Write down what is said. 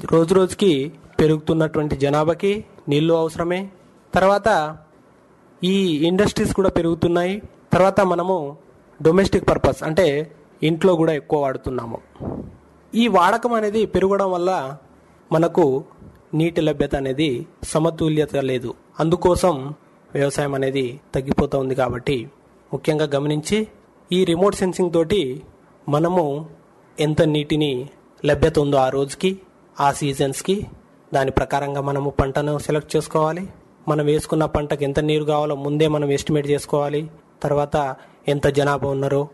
రోజు రోజుకి పెరుగుతున్నటువంటి జనాభాకి నీళ్లు అవసరమే తర్వాత ఈ ఇండస్ట్రీస్ కూడా పెరుగుతున్నాయి తర్వాత మనము డొమెస్టిక్ పర్పస్ అంటే ఇంట్లో కూడా ఎక్కువ వాడుతున్నాము ఈ వాడకం అనేది పెరగడం వల్ల మనకు నీటి లభ్యత అనేది సమతుల్యత లేదు అందుకోసం వ్యవసాయం అనేది తగ్గిపోతూ కాబట్టి ముఖ్యంగా గమనించి ఈ రిమోట్ సెన్సింగ్ తోటి మనము ఎంత నీటిని లభ్యత ఉందో ఆ రోజుకి ఆ సీజన్స్కి దాని ప్రకారంగా మనము పంటను సెలెక్ట్ చేసుకోవాలి మనం వేసుకున్న పంటకు ఎంత నీరు కావాలో ముందే మనం ఎస్టిమేట్ చేసుకోవాలి తర్వాత ఎంత జనాభా ఉన్నారో